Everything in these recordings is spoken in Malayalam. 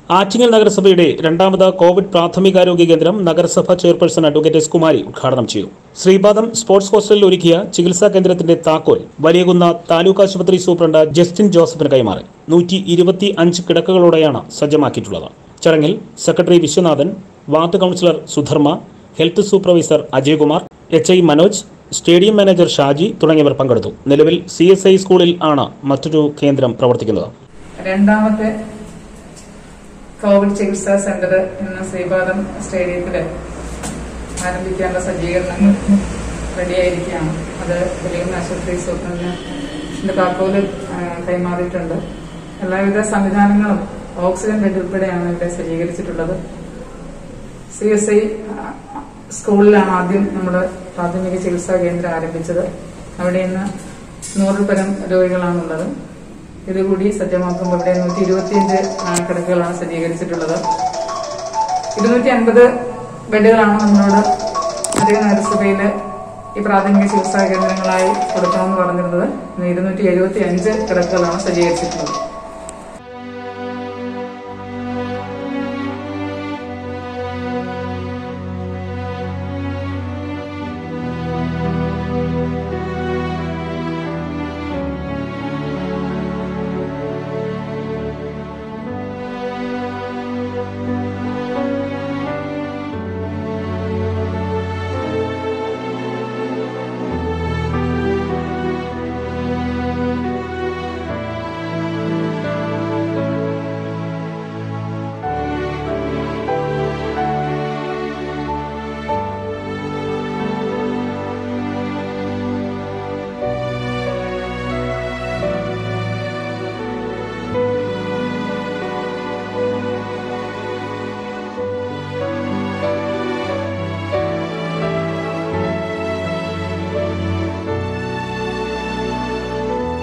ആറ്റിങ്ങൽ നഗരസഭയുടെ രണ്ടാമത് കോവിഡ് പ്രാഥമികാരോഗ്യ കേന്ദ്രം നഗരസഭ ചെയർപേഴ്സൺ അഡ്വക്കേറ്റ് എസ് കുമാരി ഉദ്ഘാടനം ചെയ്തു ശ്രീപാദം സ്പോർട്സ് ഹോസ്റ്റലിൽ ഒരുക്കിയ ചികിത്സാ കേന്ദ്രത്തിന്റെ താക്കോൽ വലിയകുന്ന താലൂക്ക് ആശുപത്രി സൂപ്രണ്ട് ജസ്റ്റിൻ ജോസഫിന് കൈമാറി നൂറ്റി ഇരുപത്തി അഞ്ച് കിടക്കകളോടെയാണ് സജ്ജമാക്കിയിട്ടുള്ളത് ചടങ്ങിൽ secretary Viswanathan ward councillor Sudharma health supervisor Ajayakumar H I Manoj stadium manager Shaji തുടങ്ങിയവർ പങ്കെടുത്തു നിലവിൽ സി എസ് ഐ സ്കൂളിൽ ആണ് മറ്റൊരു കേന്ദ്രം പ്രവർത്തിക്കുന്നത് രണ്ടാമത്തെ കോവിഡ് ചികിത്സാ സെന്റർ ഇന്ന് ശ്രീപാദം സ്റ്റേഡിയത്തില് ആരംഭിക്കാനുള്ള സജ്ജീകരണങ്ങൾ റെഡിയായിരിക്കുകയാണ് അത് വലിയ ആശുപത്രി സൂപ്രണ്ടിന് താക്കോല് ആ, കൈമാറിയിട്ടുണ്ട് എല്ലാവിധ സംവിധാനങ്ങളും ഓക്സിജൻ ബെഡ് ഉൾപ്പെടെയാണ് ഇവിടെ സജ്ജീകരിച്ചിട്ടുള്ളത് സി എസ് ഐ സ്കൂളിലാണ് ആദ്യം നമ്മൾ പ്രാഥമിക ചികിത്സാ കേന്ദ്രം ആരംഭിച്ചത് അവിടെ ഇന്ന് നൂറിൽ പരം രോഗികളാണുള്ളത് ഇതുകൂടി സജ്ജമാക്കുമ്പോൾ ഇവിടെ നൂറ്റി ഇരുപത്തിയഞ്ച് കിടക്കുകളാണ് സജ്ജീകരിച്ചിട്ടുള്ളത് ഇരുന്നൂറ്റി അൻപത് ബെഡുകളാണ് നമ്മളോട് അതേ നഗരസഭയിൽ ഈ പ്രാഥമിക ചികിത്സാ കേന്ദ്രങ്ങളായി കൊടുക്കണമെന്ന് പറഞ്ഞിരുന്നത് ഇന്ന് ഇരുന്നൂറ്റി എഴുപത്തി അഞ്ച് കിടക്കുകളാണ് സജ്ജീകരിച്ചിട്ടുള്ളത്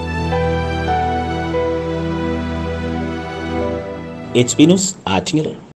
എച്ച് പി ന്യൂസ് ആറ്റിങ്ങൽ